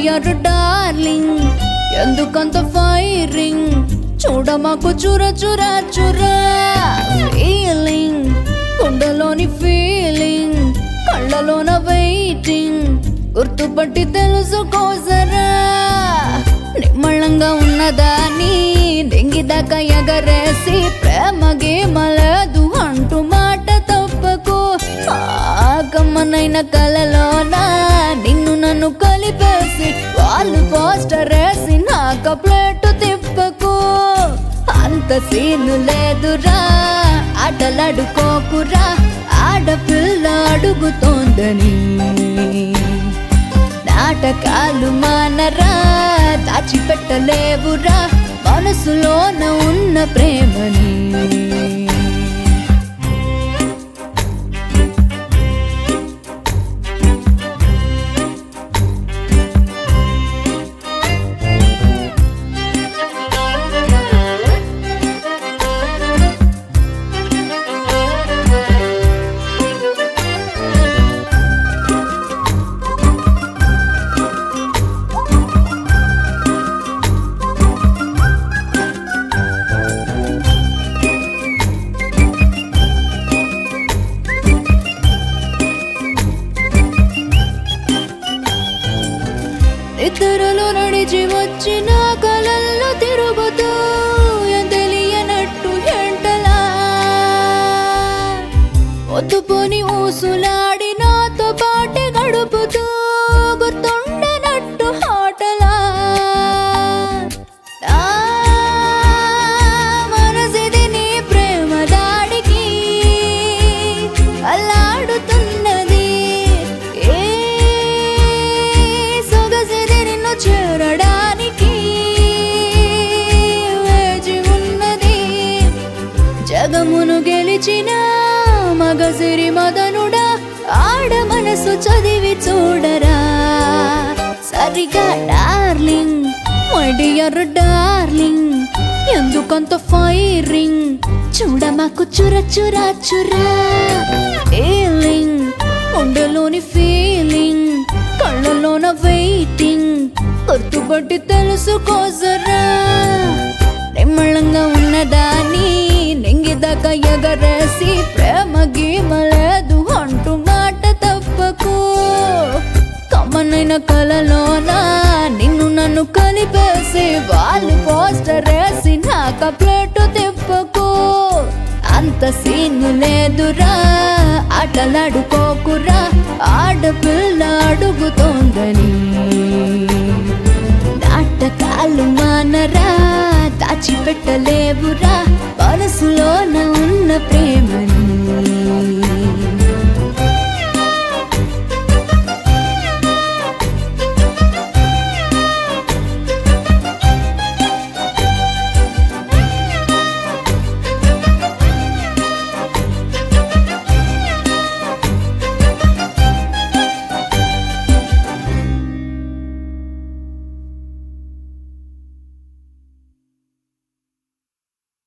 dear darling ఎందుకంత firing చూడ మాకు చుర చుర చుర ఫీలింగ్ గుండెలోని ఫీలింగ్ కళ్ళలోన వెయిటింగ్ గుర్తుపట్టి తెలుసుకోసరా నిమ్మళంగా ఉన్నదాని దెంగిదాకా ఎగరేసి ప్రేమ గేమలేదు అంటూ మాట తప్పకు ఆకమ్మనైన కలలోన నిన్ను నన్ను కలిపేసి వాళ్ళు పోస్టర్ వేసి నాక ప్లేట్ తిప్పకు అంత సీను లేదురా ఆటలాడుకోకురా ఆడపిల్ల అడుగుతోందని నాటకాలు మానరా దాచిపెట్టలేవురా మనసులోన ఉన్న ప్రేమని ఇద్దరులు నడిచి వచ్చిన కలల్లో తిరుగుతూ ఏం తెలియనట్టు ఎంటలా పొద్దుపోని ఊసులాడి నాతో పాటే గడుపుతూ గుర్తుండనట్టు హాటలా నా మనసిది నీ ప్రేమ దాడికి అల్లాడుతున్నది ఏ సొగసిది నిన్ను చేరడానికి వేచి ఉన్నది జగమును గెలిచిన మగసిరి మదనుడా ఆడ మనసు చదివి చూడరా సరిగా డార్లింగ్ మడియర్ డార్లింగ్ ఎందుకంత ఫైరింగ్ చూడ మాకు చుర చుర చురా ఫీలింగ్ ఉండలోని ఫీలింగ్ కళ్ళలోన వెయిటింగ్ గుర్తుపట్టి తెలుసుకోసరా నిమ్మళంగా ఉన్నదాని నెంగిదాకా ఎగరేసి ప్రేమ గీమలేదు అంటూ మాట తప్పకు కమ్మనైన కలలోన నిన్ను నన్ను కలిపేసి వాళ్ళు పోస్టర్ వేసి నాక ప్లేటు తిప్పకు అంత సీను లేదురా ఆటలాడుకోకురా ఆడపిల్ల అడుగుతోందని నాటకాలు మానరా దాచిపెట్టలేవురా మనసులోన ఉన్న ప్రేమ